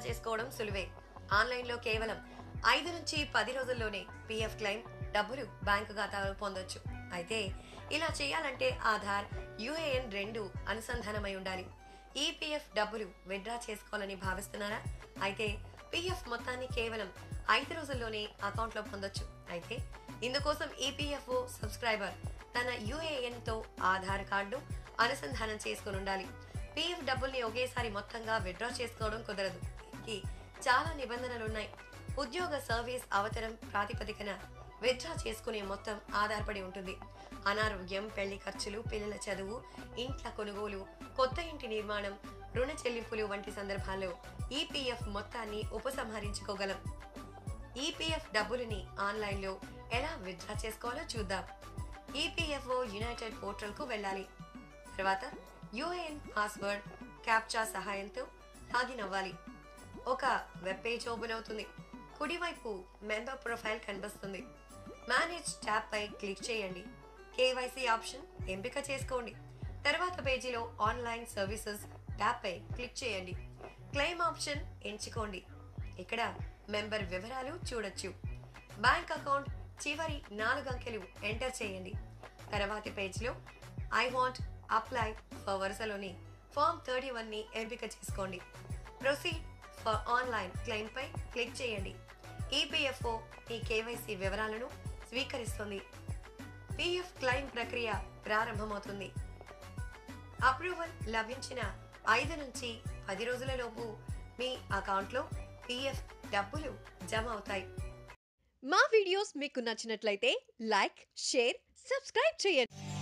చేసుకోవడం సులువే ఆన్లైన్లో కేవలం ఐదు నుంచి పది రోజుల్లోనే పీఎఫ్ క్లెయిమ్ డబ్బులు బ్యాంకు ఖాతాలో పొందొచ్చు అయితే ఇలా చేయాలంటే ఆధార్ యుఏఎన్ రెండు అనుసంధానమై ఉండాలి ఈపీఎఫ్ డబ్బులు విత్డ్రా చేసుకోవాలని భావిస్తున్నారా అయితే పీఎఫ్ మొత్తాన్ని కేవలం ఐదు రోజుల్లోనే అకౌంట్లో పొందొచ్చు అయితే ఇందుకోసం ఈపీఎఫ్ఓ సబ్స్క్రైబర్ తన యుఏఎన్ తో ఆధార్ కార్డు అనుసంధానం చేసుకుని ఉండాలి పీఎఫ్ డబ్బుల్ని ఒకేసారి మొత్తంగా విత్డ్రా చేసుకోవడం కుదరదు దీనికి చాలా నిబంధనలు ఉన్నాయి ఉద్యోగ సర్వీస్ అవతరం ప్రాతిపదికన విత్డ్రా చేసుకునే మొత్తం ఆధారపడి ఉంటుంది అనారోగ్యం పెళ్లి ఖర్చులు పిల్లల చదువు ఇంట్ల కొనుగోలు కొత్త ఇంటి నిర్మాణం రుణ చెల్లింపులు వంటి సందర్భాల్లో ఈపీఎఫ్ మొత్తాన్ని ఉపసంహరించుకోగలం ఈపీఎఫ్ డబ్బులని ఆన్లైన్లో ఎలా విత్డ్రా చేసుకోవాలో చూద్దాం ఈపీఎఫ్ఓ యునైటెడ్ పోర్టల్కు వెళ్ళాలి తర్వాత యుఏఎన్ పాస్వర్డ్ క్యాప్చా సహాయంతో లాగిన్ అవ్వాలి ఒక వెబ్ పేజ్ ఓపెన్ అవుతుంది కుడివైపు మెంబర్ ప్రొఫైల్ కనిపిస్తుంది మేనేజ్ ట్యాబ్ పై క్లిక్ చేయండి కేవైసీ ఆప్షన్ ఎంపిక చేసుకోండి తర్వాత పేజీలో ఆన్లైన్ సర్వీసెస్ ట్యాబ్ పై క్లిక్ చేయండి క్లెయిమ్ ఆప్షన్ ఎంచుకోండి ఇక్కడ మెంబర్ వివరాలు చూడొచ్చు బ్యాంక్ అకౌంట్ చివరి నాలుగు అంకెలు ఎంటర్ చేయండి తర్వాతి పేజ్లో ఐ వాంట్ అప్లై ఫర్ వరుసలోని ఫామ్ థర్టీ వన్ని ఎంపిక చేసుకోండి ప్రొసీడ్ ఫర్ ఆన్లైన్ క్లెయిమ్ పై క్లిక్ చేయండి ఈపీఎఫ్ఓ ఈ కేవైసీ వివరాలను స్వీకరిస్తుంది పిఎఫ్ క్లెయిమ్ ప్రక్రియ ప్రారంభమవుతుంది అప్రూవల్ లభించిన ఐదు నుంచి పది రోజుల లోపు మీ అకౌంట్లో పిఎఫ్ డబ్బులు జమ అవుతాయి మా వీడియోస్ మీకు నచ్చినట్లయితే లైక్ షేర్ సబ్స్క్రైబ్ చేయండి